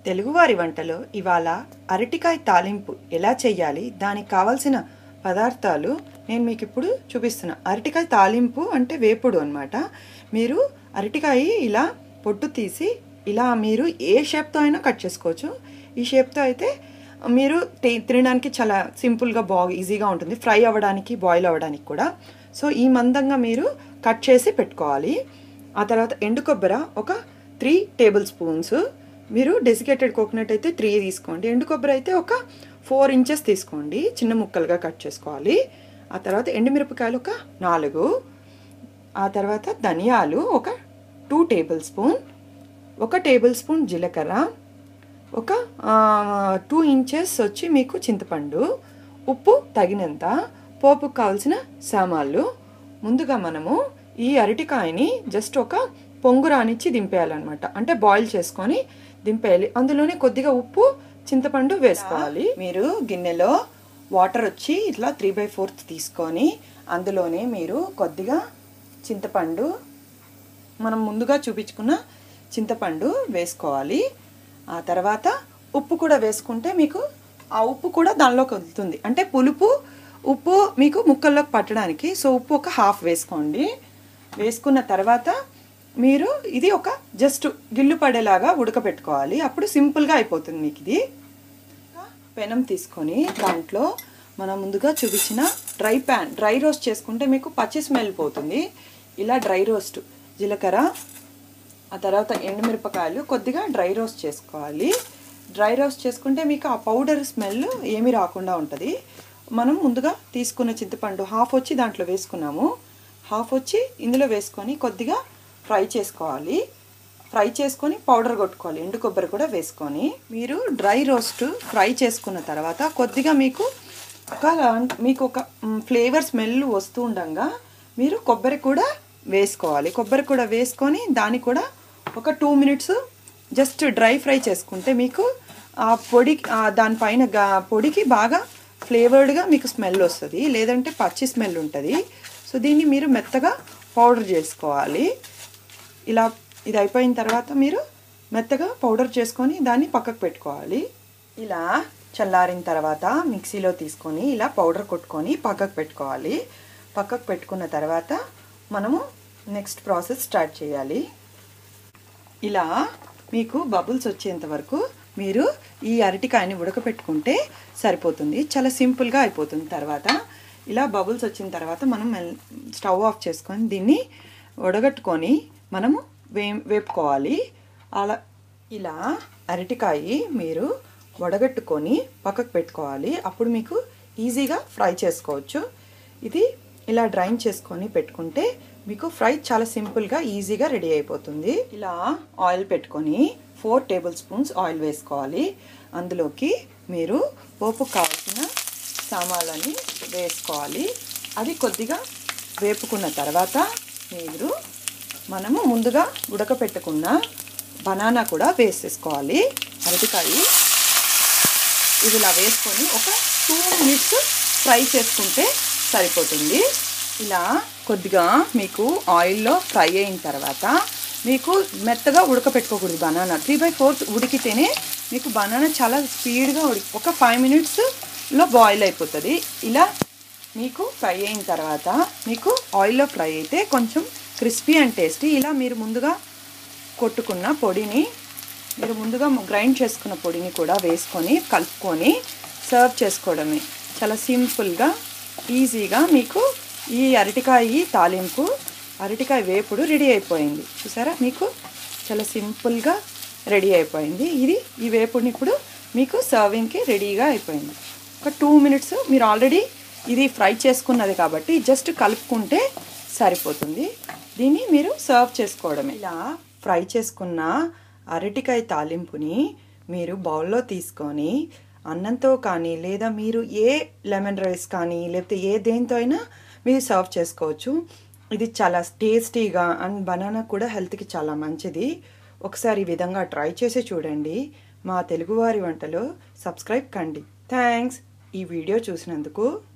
తెలుగువారి వంటలో ఇవాళ అరటికాయ తాలింపు ఎలా చేయాలి దానికి కావాల్సిన పదార్థాలు నేను మీకు ఇప్పుడు చూపిస్తున్నా అరటికాయ తాలింపు అంటే వేపుడు అనమాట మీరు అరటికాయ ఇలా పొట్టు తీసి ఇలా మీరు ఏ షేప్తో అయినా కట్ చేసుకోవచ్చు ఈ షేప్తో అయితే మీరు తి- తినడానికి చాలా సింపుల్గా బాగా ఈజీగా ఉంటుంది ఫ్రై అవ్వడానికి బాయిల్ అవ్వడానికి కూడా సో ఈ మందంగా మీరు కట్ చేసి పెట్టుకోవాలి ఆ తర్వాత ఎండు కొబ్బరి ఒక త్రీ టేబుల్ స్పూన్స్ మీరు డెసికేటెడ్ కోకోనట్ అయితే త్రీ తీసుకోండి ఎండు కొబ్బరి అయితే ఒక ఫోర్ ఇంచెస్ తీసుకోండి చిన్న ముక్కలుగా కట్ చేసుకోవాలి ఆ తర్వాత ఎండుమిరపకాయలు ఒక నాలుగు ఆ తర్వాత ధనియాలు ఒక టూ టేబుల్ స్పూన్ ఒక టేబుల్ స్పూన్ జీలకర్ర ఒక టూ ఇంచెస్ వచ్చి మీకు చింతపండు ఉప్పు తగినంత పోపుకు కావాల్సిన సామాన్లు ముందుగా మనము ఈ అరటికాయని జస్ట్ ఒక పొంగు రానిచ్చి దింపేయాలన్నమాట అంటే బాయిల్ చేసుకొని దింపేయాలి అందులోనే కొద్దిగా ఉప్పు చింతపండు వేసుకోవాలి మీరు గిన్నెలో వాటర్ వచ్చి ఇట్లా త్రీ బై ఫోర్త్ తీసుకొని అందులోనే మీరు కొద్దిగా చింతపండు మనం ముందుగా చూపించుకున్న చింతపండు వేసుకోవాలి ఆ తర్వాత ఉప్పు కూడా వేసుకుంటే మీకు ఆ ఉప్పు కూడా దానిలోకి వదులుతుంది అంటే పులుపు ఉప్పు మీకు ముక్కల్లోకి పట్టడానికి సో ఉప్పు ఒక హాఫ్ వేసుకోండి వేసుకున్న తర్వాత మీరు ఇది ఒక జస్ట్ గిల్లు పడేలాగా ఉడకపెట్టుకోవాలి అప్పుడు సింపుల్గా అయిపోతుంది మీకు ఇది పెనం తీసుకొని దాంట్లో మనం ముందుగా చూపించిన డ్రై ప్యాన్ డ్రై రోస్ట్ చేసుకుంటే మీకు పచ్చి స్మెల్ పోతుంది ఇలా డ్రై రోస్ట్ జీలకర్ర ఆ తర్వాత ఎండుమిరపకాయలు కొద్దిగా డ్రై రోస్ట్ చేసుకోవాలి డ్రై రోస్ట్ చేసుకుంటే మీకు ఆ పౌడర్ స్మెల్ ఏమీ రాకుండా ఉంటుంది మనం ముందుగా తీసుకున్న చింతపండు హాఫ్ వచ్చి దాంట్లో వేసుకున్నాము హాఫ్ వచ్చి ఇందులో వేసుకొని కొద్దిగా ఫ్రై చేసుకోవాలి ఫ్రై చేసుకొని పౌడర్ కొట్టుకోవాలి ఎండు కొబ్బరి కూడా వేసుకొని మీరు డ్రై రోస్ట్ ఫ్రై చేసుకున్న తర్వాత కొద్దిగా మీకు ఒక మీకు ఒక ఫ్లేవర్ స్మెల్ వస్తూ ఉండగా మీరు కొబ్బరి కూడా వేసుకోవాలి కొబ్బరి కూడా వేసుకొని దాన్ని కూడా ఒక two minutes just dry fry చేసుకుంటే మీకు ఆ పొడి ఆ దానిపైన గా- పొడికి బాగా ఫ్లేవర్డ్గా మీకు స్మెల్ వస్తుంది లేదంటే పచ్చి స్మెల్ ఉంటుంది సో దీన్ని మీరు మెత్తగా పౌడర్ చేసుకోవాలి ఇలా ఇది అయిపోయిన తర్వాత మీరు మెత్తగా పౌడర్ చేసుకొని దాన్ని పక్కకు పెట్టుకోవాలి ఇలా చల్లారిన తర్వాత మిక్సీలో తీసుకొని ఇలా పౌడర్ కొట్టుకొని పక్కకు పెట్టుకోవాలి పక్కకు పెట్టుకున్న తర్వాత మనము నెక్స్ట్ ప్రాసెస్ స్టార్ట్ చేయాలి ఇలా మీకు బబుల్స్ వచ్చేంత వరకు మీరు ఈ అరటికాయని ఉడకపెట్టుకుంటే సరిపోతుంది చాలా సింపుల్గా అయిపోతుంది తర్వాత ఇలా బబుల్స్ వచ్చిన తర్వాత మనం మెల్- స్టవ్ ఆఫ్ చేసుకొని దీన్ని ఉడగట్టుకొని మనము వే వేపుకోవాలి అలా ఇలా అరటికాయ మీరు వడగట్టుకొని పక్కకు పెట్టుకోవాలి అప్పుడు మీకు ఈజీగా ఫ్రై చేసుకోవచ్చు ఇది ఇలా డ్రైన్ చేసుకొని పెట్టుకుంటే మీకు ఫ్రై చాలా సింపుల్గా ఈజీగా రెడీ అయిపోతుంది ఇలా ఆయిల్ పెట్టుకొని ఫోర్ టేబుల్ స్పూన్స్ ఆయిల్ వేసుకోవాలి అందులోకి మీరు పోపుకు కావాల్సిన సామాన్లని వేసుకోవాలి అది కొద్దిగా వేపుకున్న తర్వాత మీరు మనము ముందుగా ఉడకపెట్టుకున్న బనానా కూడా వేసేసుకోవాలి అరటికాయ ఇది ఇలా వేసుకొని ఒక టూ మినిట్స్ ఫ్రై చేసుకుంటే సరిపోతుంది ఇలా కొద్దిగా మీకు ఆయిల్లో ఫ్రై అయిన తర్వాత మీకు మెత్తగా ఉడకపెట్టుకోకూడదు బనానా త్రీ బై ఫోర్త్ ఉడికితేనే మీకు బనానా చాలా స్పీడ్గా ఉడికి ఒక ఫైవ్ మినిట్స్లో బాయిల్ అయిపోతుంది ఇలా మీకు ఫ్రై అయిన తర్వాత మీకు ఆయిల్లో ఫ్రై అయితే కొంచెం క్రిస్పీ అండ్ టేస్టీ ఇలా మీరు ముందుగా కొట్టుకున్న పొడిని మీరు ముందుగా గ్రైండ్ చేసుకున్న పొడిని కూడా వేసుకొని కలుపుకొని సర్వ్ చేసుకోవడమే చాలా సింపుల్గా ఈజీగా మీకు ఈ అరటికాయ తాలింపు అరటికాయ వేపుడు రెడీ అయిపోయింది చూసారా మీకు చాలా సింపుల్గా రెడీ అయిపోయింది ఇది ఈ వేపుడిని ఇప్పుడు మీకు సర్వింగ్కి రెడీగా అయిపోయింది ఒక టూ మినిట్స్ మీరు ఆల్రెడీ ఇది ఫ్రై చేసుకున్నది కాబట్టి జస్ట్ కలుపుకుంటే సరిపోతుంది దీన్ని మీరు సర్వ్ చేసుకోవడమే ఇలా ఫ్రై చేసుకున్న అరటికాయ తాలింపుని మీరు బౌల్లో తీసుకొని అన్నంతో కానీ లేదా మీరు ఏ లెమన్ రైస్ కానీ లేకపోతే ఏ దేంతో అయినా మీరు సర్వ్ చేసుకోవచ్చు ఇది చాలా టేస్టీగా అండ్ బనానా కూడా హెల్త్కి చాలా మంచిది ఒకసారి ఈ విధంగా ట్రై చేసి చూడండి మా తెలుగువారి వంటలో సబ్స్క్రైబ్ కండి థ్యాంక్స్ ఈ వీడియో చూసినందుకు